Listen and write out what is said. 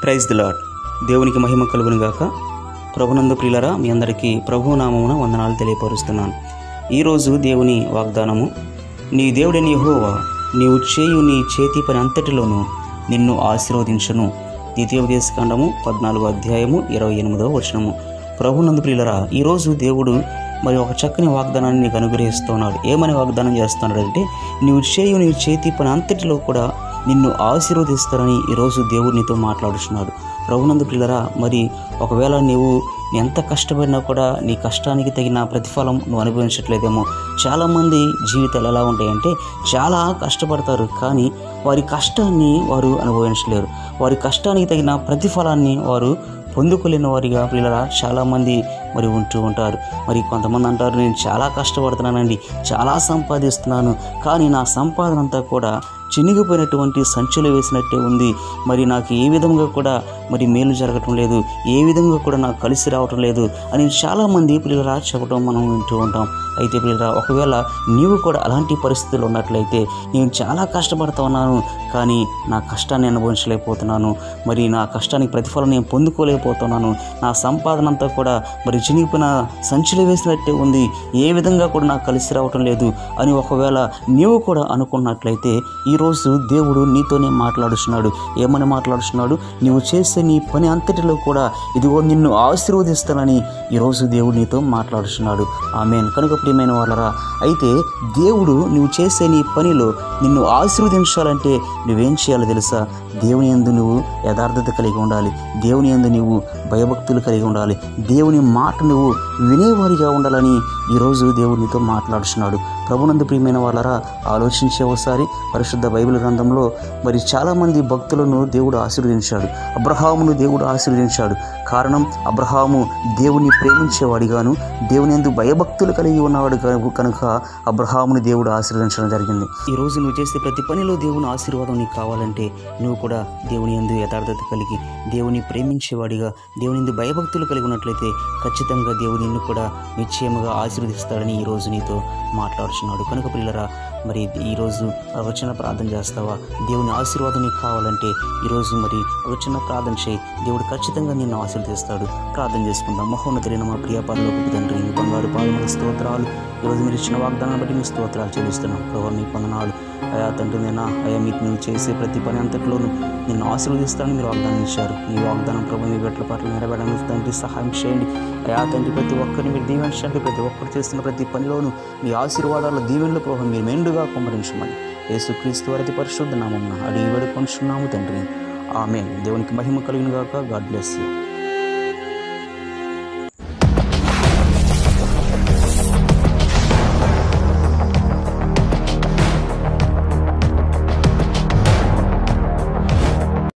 praise the lord దేవునికి మహిమ కలుగును గాక ప్రభునందు ప్రియులరా మీ అందరికీ ప్రభు నామమున వందనాలు తెలియపరుస్తున్నాను ఈరోజు దేవుని వాగ్దానము నీ దేవుడని యెహోవా నీవు చేయు నీ చేతి పని అంతటిలోనూ నిన్ను ఆశీర్వదించను ద్వితీయోపదేశకాండము పద్నాలుగో అధ్యాయము ఇరవై ఎనిమిదవ వచనము ప్రభునందు ప్రియులరా ఈరోజు దేవుడు మరి ఒక చక్కని వాగ్దానాన్ని నీకు అనుగ్రహిస్తున్నాడు ఏమని వాగ్దానం చేస్తున్నాడు అంటే నీవు చేయు నీ చేతి పని అంతటిలో కూడా నిన్ను ఆశీర్వదిస్తారని ఈరోజు దేవుడు నీతో మాట్లాడుతున్నాడు ప్రభునందు పిల్లరా మరి ఒకవేళ నీవు ఎంత కష్టపడినా కూడా నీ కష్టానికి తగిన ప్రతిఫలం నువ్వు అనుభవించట్లేదేమో చాలామంది జీవితాలు ఎలా ఉంటాయంటే చాలా కష్టపడతారు కానీ వారి కష్టాన్ని వారు అనుభవించలేరు వారి కష్టానికి తగిన ప్రతిఫలాన్ని వారు పొందుకోలేని వారిగా పిల్లల చాలామంది మరి ఉంటూ ఉంటారు మరి కొంతమంది అంటారు నేను చాలా కష్టపడుతున్నానండి చాలా సంపాదిస్తున్నాను కానీ నా సంపాదన అంతా కూడా చినిగిపోయినటువంటి సంచులు వేసినట్టే ఉంది మరి నాకు ఏ విధంగా కూడా మరి మేలు జరగటం లేదు ఏ విధంగా కూడా నాకు కలిసి రావటం లేదు అని చాలామంది పిల్లరా చెప్పడం మనం వింటూ ఉంటాం అయితే పిల్లరా ఒకవేళ నీవు కూడా అలాంటి పరిస్థితులు ఉన్నట్లయితే నేను చాలా కష్టపడుతూ ఉన్నాను కానీ నా కష్టాన్ని అనుభవించలేకపోతున్నాను మరి నా కష్టానికి ప్రతిఫలం నేను పొందుకోలేకపోతున్నాను నా సంపాదన అంతా కూడా మరి చినిగిపోయిన సంచులు వేసినట్టే ఉంది ఏ విధంగా కూడా నాకు కలిసి రావటం లేదు అని ఒకవేళ నీవు కూడా అనుకున్నట్లయితే ఈరోజు దేవుడు నీతోనే మాట్లాడుతున్నాడు ఏమని మాట్లాడుతున్నాడు నీవు చేసే నీ పని అంతటిలో కూడా ఇదిగో నిన్ను ఆశీర్వదిస్తానని ఈరోజు దేవుడు నీతో మాట్లాడుతున్నాడు ఆమెన్ కనుక ప్రియమైన వాళ్ళరా అయితే దేవుడు నువ్వు చేసే నీ పనిలో నిన్ను ఆశీర్వదించాలంటే నువ్వేం చేయాలో తెలుసా దేవుని యందు నువ్వు యథార్థత కలిగి ఉండాలి దేవుని యందు నువ్వు భయభక్తులు కలిగి ఉండాలి దేవుని మాట నువ్వు వినేవారిగా ఉండాలని ఈరోజు దేవుడు నీతో మాట్లాడుతున్నాడు ప్రభునందు ప్రియమైన వాళ్ళరా ఆలోచించే ఒకసారి పరిశుద్ధ బైబిల్ గ్రంథంలో మరి చాలామంది భక్తులను దేవుడు ఆశీర్వదించాడు అబ్రహామును దేవుడు ఆశీర్వదించాడు కారణం అబ్రహాము దేవుని ప్రేమించేవాడిగాను దేవుని ఎందు భయభక్తులు కలిగి ఉన్నవాడు కనుక కనుక అబ్రహాముని దేవుడు ఆశీర్వదించడం జరిగింది ఈ రోజు నువ్వు చేసే ప్రతి పనిలో దేవుని ఆశీర్వాదం నీకు కావాలంటే నువ్వు కూడా దేవుని ఎందు యథార్థత కలిగి దేవుని ప్రేమించేవాడిగా దేవుని ఎందు భయభక్తులు కలిగి ఉన్నట్లయితే ఖచ్చితంగా దేవుడు నిన్ను కూడా నిశ్చయముగా ఆశీర్వదిస్తాడని ఈ రోజు నీతో మాట్లాడుతున్నాడు కనుక పిల్లరా మరి ఈరోజు ఒక చిన్న ప్రార్థన చేస్తావా దేవుని ఆశీర్వాదం నీకు కావాలంటే ఈరోజు మరి ఒక చిన్న ప్రార్థన చేయి దేవుడు ఖచ్చితంగా నిన్ను ఆశీర్వదిస్తాడు ప్రార్థన చేసుకుందాం మహోన్నతులైన మా ప్రియ పరలోకి తండ్రి మీ బంగారు పాదముల స్తోత్రాలు ఈరోజు మీరు ఇచ్చిన వాగ్దానాన్ని బట్టి మీ స్తోత్రాలు చెల్లిస్తున్నాం ప్రభావ మీ పొందనాలు అయా తండ్రి నేనా అయా మీకు నువ్వు చేసే ప్రతి పని అంతట్లోనూ నిన్ను ఆశీర్వదిస్తానని మీరు వాగ్దానం ఇచ్చారు ఈ వాగ్దానం ప్రభు మీ గట్ల పట్ల నెరవేరడానికి తండ్రి సహాయం చేయండి అయా తండ్రి ప్రతి ఒక్కరిని మీరు దీవించండి ప్రతి ఒక్కరు చేస్తున్న ప్రతి పనిలోనూ మీ ఆశీర్వాదాల దీవెనలు ప్రభావం మీరు మెండుగా కుమ్మరించమని యేసుక్రీస్తు వారి పరిశుద్ధ నామం అడిగి వేడుకొంచున్నాము తండ్రి ఆమె దేవునికి మహిమ కలిగిన గాక గాడ్ బ్లెస్ యూ